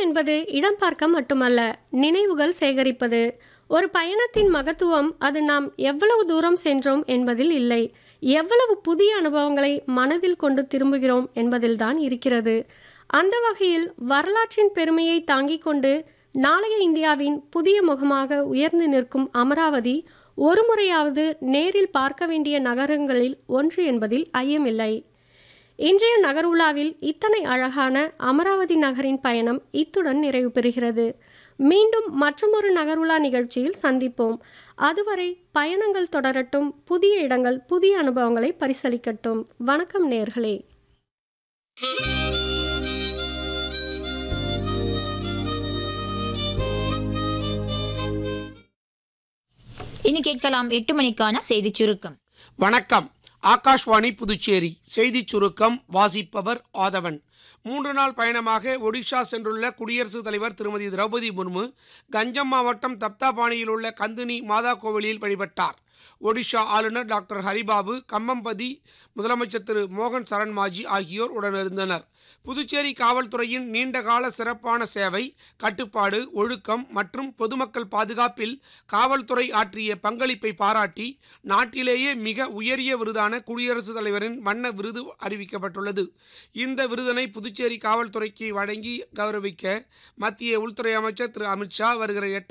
என்பது இடம் பார்க்க மட்டுமல்ல நினைவுகள் சேகரிப்பது ஒரு பயணத்தின் மகத்துவம் அது நாம் எவ்வளவு தூரம் சென்றோம் என்பதில் இல்லை எவ்வளவு புதிய அனுபவங்களை மனதில் கொண்டு திரும்புகிறோம் என்பதில்தான் இருக்கிறது அந்த வகையில் வரலாற்றின் பெருமையை தாங்கிக் கொண்டு நாளைய இந்தியாவின் புதிய முகமாக உயர்ந்து நிற்கும் அமராவதி ஒரு முறையாவது நேரில் பார்க்க வேண்டிய நகரங்களில் ஒன்று என்பதில் ஐயமில்லை இன்றைய நகருலாவில் இத்தனை அழகான அமராவதி நகரின் பயணம் இத்துடன் நிறைவு பெறுகிறது மீண்டும் மற்றொரு நகருலா நிகழ்ச்சியில் சந்திப்போம் அதுவரை பயணங்கள் தொடரட்டும் புதிய இடங்கள் புதிய அனுபவங்களை பரிசளிக்கட்டும் வணக்கம் நேர்களே இனி கேட்கலாம் எட்டு மணிக்கான செய்திச் சுருக்கம் வணக்கம் ஆகாஷ்வாணி புதுச்சேரி செய்திச் சுருக்கம் வாசிப்பவர் ஆதவன் மூன்று நாள் பயணமாக ஒடிஷா சென்றுள்ள குடியரசுத் தலைவர் திருமதி திரௌபதி முர்மு கஞ்சம் மாவட்டம் தப்தாபாணியில் உள்ள கந்துனி மாதா கோவிலில் வழிபட்டார் ஒடிஷா ஆளுநர் டாக்டர் ஹரிபாபு கம்மம்பதி முதலமைச்சர் திரு மோகன் சரண் மாஜி ஆகியோர் உடனிருந்தனர் புதுச்சேரி காவல்துறையின் நீண்டகால சிறப்பான சேவை கட்டுப்பாடு ஒழுக்கம் மற்றும் பொதுமக்கள் பாதுகாப்பில் காவல்துறை ஆற்றிய பங்களிப்பை பாராட்டி நாட்டிலேயே மிக உயரிய விருதான குடியரசுத் தலைவரின் வண்ண விருது அறிவிக்கப்பட்டுள்ளது இந்த விருதினை புதுச்சேரி காவல்துறைக்கு வழங்கி கௌரவிக்க மத்திய உள்துறை அமைச்சர் திரு அமித்ஷா வருகிற எட்டாம்